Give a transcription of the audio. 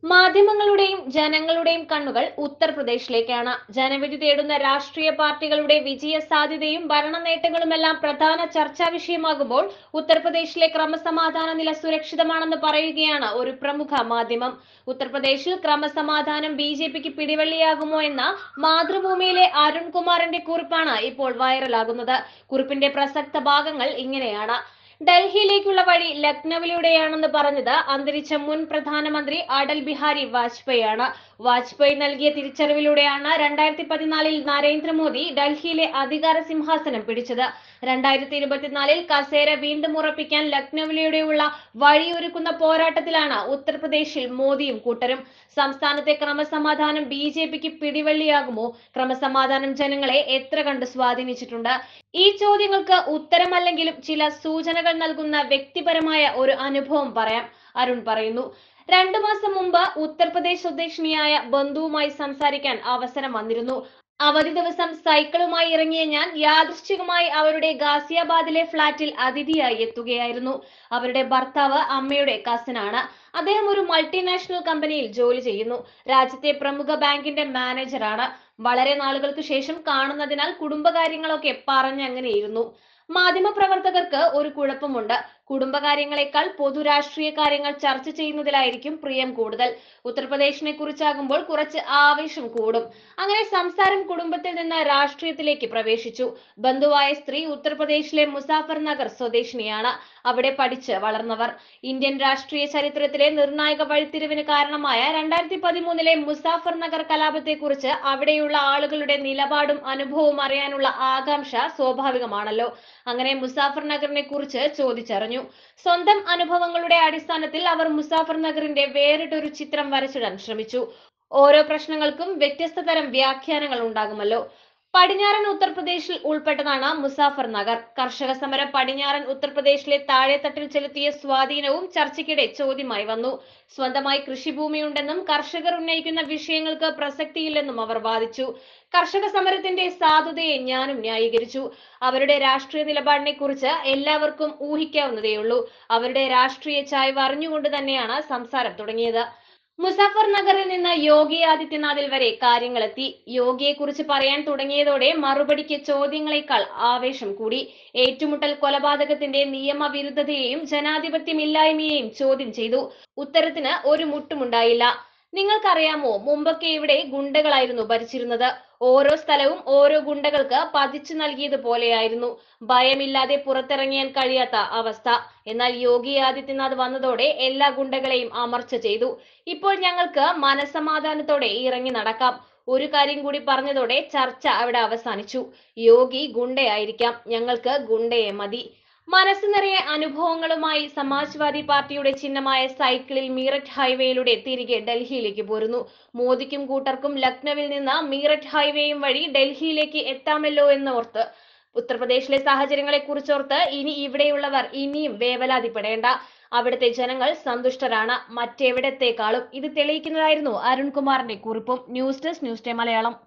മാധ്യമങ്ങളുടെയും ജനങ്ങളുടെയും കണ്ണുകൾ ഉത്തർപ്രദേശിലേക്കാണ് ജനവിധി തേടുന്ന രാഷ്ട്രീയ പാർട്ടികളുടെ വിജയ സാധ്യതയും ഭരണ നേട്ടങ്ങളുമെല്ലാം പ്രധാന ചർച്ചാ വിഷയമാകുമ്പോൾ ഉത്തർപ്രദേശിലെ ക്രമസമാധാന നില സുരക്ഷിതമാണെന്ന് പറയുകയാണ് ഒരു പ്രമുഖ മാധ്യമം ഉത്തർപ്രദേശിൽ ക്രമസമാധാനം ബി ജെ പിക്ക് പിടിവള്ളിയാകുമോ എന്ന മാതൃഭൂമിയിലെ അരുൺകുമാറിന്റെ കുറിപ്പാണ് ഇപ്പോൾ വൈറലാകുന്നത് കുറിപ്പിന്റെ പ്രസക്ത ഭാഗങ്ങൾ ഇങ്ങനെയാണ് ഡൽഹിയിലേക്കുള്ള വഴി ലക്നൌവിലൂടെയാണെന്ന് പറഞ്ഞത് അന്തരിച്ച മുൻ പ്രധാനമന്ത്രി അടൽ ബിഹാരി വാജ്പേയി ആണ് വാജ്പേയി നൽകിയ തിരിച്ചറിവിലൂടെയാണ് രണ്ടായിരത്തി പതിനാലിൽ നരേന്ദ്രമോദി ഡൽഹിയിലെ അധികാര സിംഹാസനം പിടിച്ചത് രണ്ടായിരത്തി ഇരുപത്തിനാലിൽ കസേര വീണ്ടും ഉറപ്പിക്കാൻ ലക്നൌവിലൂടെയുള്ള വഴിയൊരുക്കുന്ന പോരാട്ടത്തിലാണ് ഉത്തർപ്രദേശിൽ മോദിയും കൂട്ടരും സംസ്ഥാനത്തെ ക്രമസമാധാനം ബി ജെ പിക്ക് പിടിവള്ളിയാകുമോ ക്രമസമാധാനം ജനങ്ങളെ എത്ര കണ്ട് സ്വാധീനിച്ചിട്ടുണ്ട് ഈ ചോദ്യങ്ങൾക്ക് ഉത്തരമല്ലെങ്കിലും ചില സൂചനകൾ നൽകുന്ന വ്യക്തിപരമായ ഒരു അനുഭവം പറയാം അരുൺ പറയുന്നു രണ്ടു മാസം മുമ്പ് ഉത്തർപ്രദേശ് സ്വദേശിനിയായ ബന്ധുവുമായി സംസാരിക്കാൻ അവസരം വന്നിരുന്നു അവധി ദിവസം സൈക്കിളുമായി ഇറങ്ങിയ ഞാൻ യാദൃശ്ചികമായി അവരുടെ ഗാസിയാബാദിലെ ഫ്ളാറ്റിൽ അതിഥിയായി എത്തുകയായിരുന്നു അവരുടെ ഭർത്താവ് അമ്മയുടെ കസിനാണ് അദ്ദേഹം ഒരു മൾട്ടിനാഷണൽ കമ്പനിയിൽ ജോലി ചെയ്യുന്നു രാജ്യത്തെ പ്രമുഖ ബാങ്കിന്റെ മാനേജറാണ് വളരെ നാളുകൾക്ക് ശേഷം കാണുന്നതിനാൽ കുടുംബകാര്യങ്ങളൊക്കെ പറഞ്ഞങ്ങനെയിരുന്നു മാധ്യമപ്രവർത്തകർക്ക് ഒരു കുഴപ്പമുണ്ട് കുടുംബകാര്യങ്ങളെക്കാൾ പൊതു രാഷ്ട്രീയ കാര്യങ്ങൾ ചർച്ച ചെയ്യുന്നതിലായിരിക്കും പ്രിയം കൂടുതൽ ഉത്തർപ്രദേശിനെ കുറിച്ചാകുമ്പോൾ കുറച്ച് ആവേശം കൂടും അങ്ങനെ സംസാരം കുടുംബത്തിൽ നിന്ന് രാഷ്ട്രീയത്തിലേക്ക് പ്രവേശിച്ചു ബന്ധുവായ സ്ത്രീ ഉത്തർപ്രദേശിലെ മുസാഫർ നഗർ സ്വദേശിനിയാണ് അവിടെ പഠിച്ച് വളർന്നവർ ഇന്ത്യൻ രാഷ്ട്രീയ ചരിത്രത്തിലെ നിർണായക വഴിത്തിരിവിന് കാരണമായ രണ്ടായിരത്തി പതിമൂന്നിലെ മുസാഫർ നഗർ കലാപത്തെക്കുറിച്ച് അവിടെയുള്ള ആളുകളുടെ നിലപാടും അനുഭവവും അറിയാനുള്ള ആകാംക്ഷ സ്വാഭാവികമാണല്ലോ അങ്ങനെ മുസാഫർ നഗറിനെ കുറിച്ച് ചോദിച്ചറിഞ്ഞു സ്വന്തം അനുഭവങ്ങളുടെ അടിസ്ഥാനത്തിൽ അവർ മുസാഫർ നഗറിന്റെ വേറിട്ടൊരു ചിത്രം വരച്ചിടാൻ ശ്രമിച്ചു ഓരോ പ്രശ്നങ്ങൾക്കും വ്യത്യസ്ത തരം വ്യാഖ്യാനങ്ങൾ ഉണ്ടാകുമല്ലോ പടിഞ്ഞാറൻ ഉത്തർപ്രദേശിൽ ഉൾപ്പെട്ടതാണ് മുസാഫർ നഗർ കർഷക സമരം പടിഞ്ഞാറൻ ഉത്തർപ്രദേശിലെ താഴെത്തട്ടിൽ ചെലുത്തിയ സ്വാധീനവും ചർച്ചയ്ക്കിടെ ചോദ്യമായി വന്നു സ്വന്തമായി കൃഷിഭൂമിയുണ്ടെന്നും കർഷകർ ഉന്നയിക്കുന്ന വിഷയങ്ങൾക്ക് പ്രസക്തിയില്ലെന്നും അവർ വാദിച്ചു കർഷക സമരത്തിന്റെ സാധുതയെ ഞാനും ന്യായീകരിച്ചു അവരുടെ രാഷ്ട്രീയ നിലപാടിനെ കുറിച്ച് എല്ലാവർക്കും ഊഹിക്കാവുന്നതേയുള്ളൂ അവരുടെ രാഷ്ട്രീയ ചായ്വ് അറിഞ്ഞുകൊണ്ട് തന്നെയാണ് സംസാരം തുടങ്ങിയത് മുസാഫർ നഗറിൽ നിന്ന് യോഗി ആദിത്യനാഥിൽ വരെ കാര്യങ്ങളെത്തി യോഗിയെ കുറിച്ച് പറയാൻ തുടങ്ങിയതോടെ മറുപടിക്ക് ചോദ്യങ്ങളെക്കാൾ ആവേശം കൂടി ഏറ്റുമുട്ടൽ കൊലപാതകത്തിന്റെ നിയമവിരുദ്ധതയെയും ജനാധിപത്യമില്ലായ്മയെയും ചോദ്യം ചെയ്തു ഉത്തരത്തിന് ഒരു മുട്ടുമുണ്ടായില്ല നിങ്ങൾക്കറിയാമോ മുമ്പൊക്കെ ഇവിടെ ഗുണ്ടകളായിരുന്നു ഭരിച്ചിരുന്നത് ഓരോ സ്ഥലവും ഓരോ ഗുണ്ടകൾക്ക് പതിച്ചു നൽകിയതുപോലെയായിരുന്നു ഭയമില്ലാതെ പുറത്തിറങ്ങിയാൻ കഴിയാത്ത അവസ്ഥ എന്നാൽ യോഗി ആദിത്യനാഥ് വന്നതോടെ എല്ലാ ഗുണ്ടകളെയും അമർച്ച ചെയ്തു ഇപ്പോൾ ഞങ്ങൾക്ക് മനസമാധാനത്തോടെ ഇറങ്ങി നടക്കാം ഒരു കാര്യം കൂടി പറഞ്ഞതോടെ ചർച്ച അവിടെ അവസാനിച്ചു യോഗി ഗുണ്ടയായിരിക്കാം ഞങ്ങൾക്ക് ഗുണ്ടയെ മതി മനസ്സ് നിറയെ അനുഭവങ്ങളുമായി സമാജ്വാദി പാർട്ടിയുടെ ചിഹ്നമായ സൈക്കിളിൽ മീററ്റ് ഹൈവേയിലൂടെ തിരികെ ഡൽഹിയിലേക്ക് പോരുന്നു മോദിക്കും കൂട്ടർക്കും ലക്നൌവിൽ നിന്ന് മീററ്റ് ഹൈവേയും വഴി ഡൽഹിയിലേക്ക് എത്താമല്ലോ എന്നോർത്ത് ഉത്തർപ്രദേശിലെ സാഹചര്യങ്ങളെ കുറിച്ചോർത്ത് ഇനി ഇവിടെയുള്ളവർ ഇനിയും വേവലാതിപ്പെടേണ്ട അവിടുത്തെ ജനങ്ങൾ സന്തുഷ്ടരാണ് മറ്റെവിടത്തേക്കാളും ഇത് തെളിയിക്കുന്നതായിരുന്നു അരുൺകുമാറിന്റെ കുറിപ്പും news desk news day Malayalam